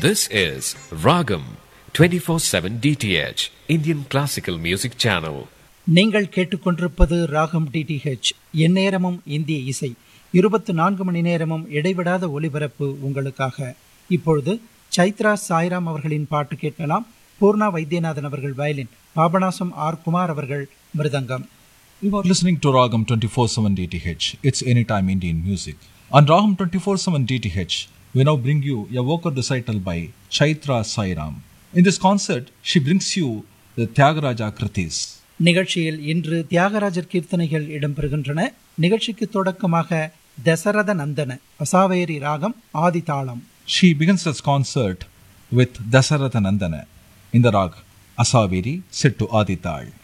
This is Ragam 24/7 DTH Indian Classical Music Channel. நீங்கள் கேட்டுக்கொண்டிருப்பது ராகம் டிடிஹெச் எந்நேரமும் இந்திய இசை இருபத்து நான்கு மணி நேரமும் இடைவிடாத ஒலிபரப்பு உங்களுக்காக இப்பொழுது சைத்ரா சாய்ராம் அவர்களின் பாட்டு கேட்கலாம் பூர்ணா வைத்தியநாதன் அவர்கள் வயலின் பாபநாசம் ஆர் குமார் அவர்கள் மிருதங்கம் You are listening to Ragam 24/7 DTH. It's anytime Indian music. On Ragam 24/7 DTH, we now bring you a vocal recital by Chaitra Sairam. In this concert, she brings you the Tyagaraja Kritis. நிகழ்ச்சியில் இன்று தியாகராஜர் கீர்த்தனைகள் இடம்பெறுகின்றன நிகழ்ச்சிக்கு தொடக்கமாக தசரத நந்தன அசாவேரி ராகம் ஆதி தாளம் She begins this concert with Dasaratha Nandana in the rag Asaveri set to Adital.